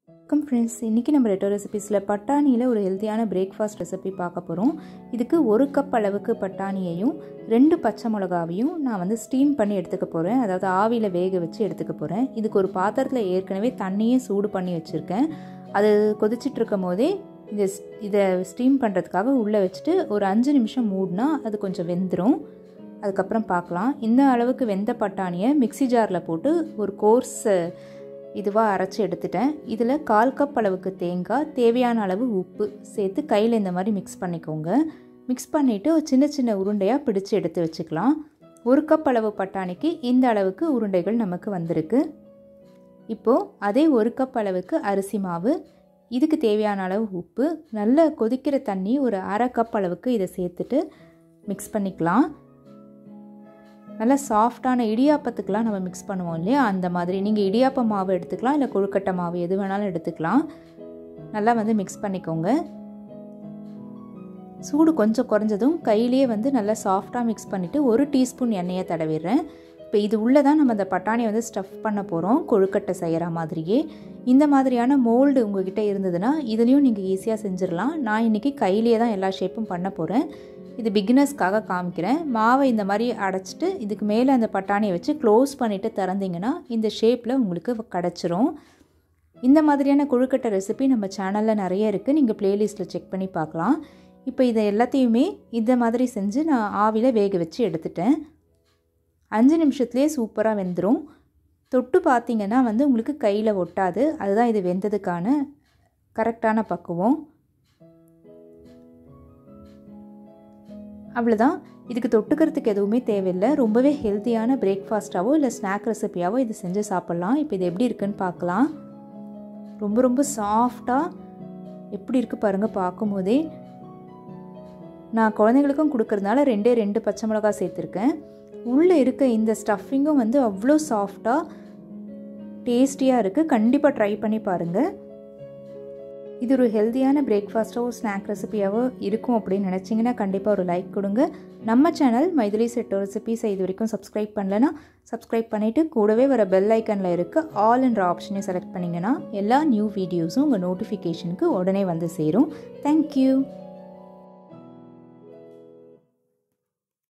வணக்கம் ஃப்ரெண்ட்ஸ் இன்றைக்கி நம்ம ரெட்டோ ரெசிபீஸில் பட்டாணியில் ஒரு ஹெல்த்தியான பிரேக்ஃபாஸ்ட் ரெசிபி பார்க்க போகிறோம் இதுக்கு ஒரு கப் அளவுக்கு பட்டாணியையும் ரெண்டு பச்சை மிளகாவையும் நான் வந்து ஸ்டீம் பண்ணி எடுத்துக்க போகிறேன் அதாவது ஆவியில் வேக வச்சு எடுத்துக்க போகிறேன் இதுக்கு ஒரு பாத்திரத்தில் ஏற்கனவே தண்ணியே சூடு பண்ணி வச்சுருக்கேன் அது கொதிச்சிட்டு இருக்கும் போதே இந்த இதை ஸ்டீம் பண்ணுறதுக்காக உள்ளே வச்சுட்டு ஒரு அஞ்சு நிமிஷம் மூடினா அது கொஞ்சம் வெந்துடும் அதுக்கப்புறம் பார்க்கலாம் இந்த அளவுக்கு வெந்த பட்டாணியை மிக்சி ஜாரில் போட்டு ஒரு கோர்ஸ் இதுவாக அரைச்சி எடுத்துட்டேன் இதில் கால் கப் அளவுக்கு தேங்காய் தேவையான அளவு உப்பு சேர்த்து கையில் இந்த மாதிரி மிக்ஸ் பண்ணிக்கோங்க மிக்ஸ் பண்ணிவிட்டு சின்ன சின்ன உருண்டையாக பிடிச்சி எடுத்து வச்சுக்கலாம் ஒரு கப் அளவு பட்டாணிக்கு இந்த அளவுக்கு உருண்டைகள் நமக்கு வந்திருக்கு இப்போது அதே ஒரு கப் அளவுக்கு அரிசி மாவு இதுக்கு தேவையான அளவு உப்பு நல்ல கொதிக்கிற தண்ணி ஒரு அரை கப் அளவுக்கு இதை சேர்த்துட்டு மிக்ஸ் பண்ணிக்கலாம் நல்லா சாஃப்டான இடியாப்பத்துக்கெலாம் நம்ம மிக்ஸ் பண்ணுவோம் இல்லையா அந்த மாதிரி நீங்கள் இடியாப்ப மாவு எடுத்துக்கலாம் இல்லை கொழுக்கட்டை மாவு எது வேணாலும் எடுத்துக்கலாம் நல்லா வந்து மிக்ஸ் பண்ணிக்கோங்க சூடு கொஞ்சம் குறைஞ்சதும் கையிலேயே வந்து நல்லா சாஃப்டாக மிக்ஸ் பண்ணிவிட்டு ஒரு டீஸ்பூன் எண்ணெயை தடவிடுறேன் இப்போ இது உள்ளே தான் நம்ம அந்த பட்டாணியை வந்து ஸ்டஃப் பண்ண போகிறோம் கொழுக்கட்டை செய்கிற மாதிரியே இந்த மாதிரியான மோல்டு உங்ககிட்ட இருந்ததுன்னா இதுலேயும் நீங்கள் ஈஸியாக செஞ்சிடலாம் நான் இன்றைக்கி கையிலேயே தான் எல்லா ஷேப்பும் பண்ண போகிறேன் இது பிகினர்ஸ்க்காக காமிக்கிறேன் மாவை இந்த மாதிரி அடைச்சிட்டு இதுக்கு மேலே அந்த பட்டாணியை வச்சு க்ளோஸ் பண்ணிவிட்டு திறந்தீங்கன்னா இந்த ஷேப்பில் உங்களுக்கு கிடச்சிரும் இந்த மாதிரியான கொழுக்கட்டை ரெசிபி நம்ம சேனலில் நிறைய இருக்குது நீங்கள் ப்ளேலிஸ்ட்டில் செக் பண்ணி பார்க்கலாம் இப்போ இதை எல்லாத்தையுமே இந்த மாதிரி செஞ்சு நான் ஆவியில் வேக வச்சு எடுத்துட்டேன் அஞ்சு நிமிஷத்துலேயே சூப்பராக வெந்துடும் தொட்டு பார்த்தீங்கன்னா வந்து உங்களுக்கு கையில் ஒட்டாது அதுதான் இது வெந்ததுக்கான கரெக்டான பக்குவம் அவ்வளோதான் இதுக்கு தொட்டுக்கிறதுக்கு எதுவுமே தேவையில்லை ரொம்பவே ஹெல்த்தியான பிரேக்ஃபாஸ்ட்டாவோ இல்லை ஸ்நாக் ரெசிப்பியாவோ இது செஞ்சு சாப்பிட்லாம் இப்போ இது எப்படி இருக்குன்னு பார்க்கலாம் ரொம்ப ரொம்ப சாஃப்டாக எப்படி இருக்குது பாருங்கள் பார்க்கும்போதே நான் குழந்தைங்களுக்கும் கொடுக்கறதுனால ரெண்டே ரெண்டு பச்சை மிளகா சேர்த்துருக்கேன் உள்ளே இருக்க இந்த ஸ்டஃபிங்கும் வந்து அவ்வளோ சாஃப்டாக டேஸ்டியாக இருக்குது கண்டிப்பாக ட்ரை பண்ணி பாருங்கள் இது ஒரு ஹெல்த்தியான பிரேக்ஃபாஸ்ட்டோ ஸ்நாக் ரெசிபியாவோ இருக்கும் அப்படின்னு நினச்சிங்கன்னா கண்டிப்பாக ஒரு லைக் கொடுங்க நம்ம சேனல் மைதிலி செட்டோ ரெசிபிஸை இது வரைக்கும் சப்ஸ்கிரைப் பண்ணலன்னா சப்ஸ்கிரைப் பண்ணிவிட்டு கூடவே வர பெல் ஐக்கனில் இருக்க ஆல் என்ற ஆப்ஷனை செலக்ட் பண்ணிங்கன்னா எல்லா நியூ வீடியோஸும் உங்கள் நோட்டிஃபிகேஷனுக்கு உடனே வந்து சேரும் தேங்க்யூ